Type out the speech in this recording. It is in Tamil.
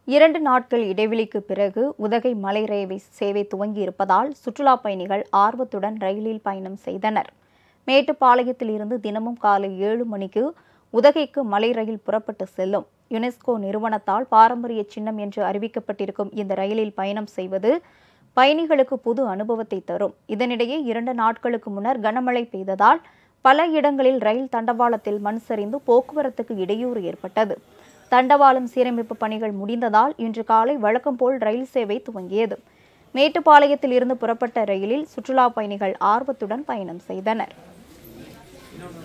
இரண்டு நாட்கள் இடைவெளிக்கு பிறகு உதகை மலை ரயில்வே சேவை துவங்கி இருப்பதால் சுற்றுலா பயணிகள் ஆர்வத்துடன் ரயிலில் பயணம் செய்தனர் மேட்டுப்பாளையத்தில் இருந்து தினமும் காலை ஏழு மணிக்கு உதகைக்கு மலை ரயில் புறப்பட்டு செல்லும் யுனெஸ்கோ நிறுவனத்தால் பாரம்பரிய சின்னம் என்று அறிவிக்கப்பட்டிருக்கும் இந்த ரயிலில் பயணம் செய்வது பயணிகளுக்கு புது அனுபவத்தை தரும் இதனிடையே இரண்டு நாட்களுக்கு முன்னர் கனமழை பெய்ததால் பல இடங்களில் ரயில் தண்டவாளத்தில் மண் சரிந்து போக்குவரத்துக்கு இடையூறு ஏற்பட்டது தண்டவாளம் சீரமைப்பு பணிகள் முடிந்ததால் இன்று காலை வழக்கம் போல் ரயில் சேவை துவங்கியது மேட்டுப்பாளையத்தில் இருந்து புறப்பட்ட ரயிலில் சுற்றுலா பயணிகள் ஆர்வத்துடன் பயணம் செய்தனர்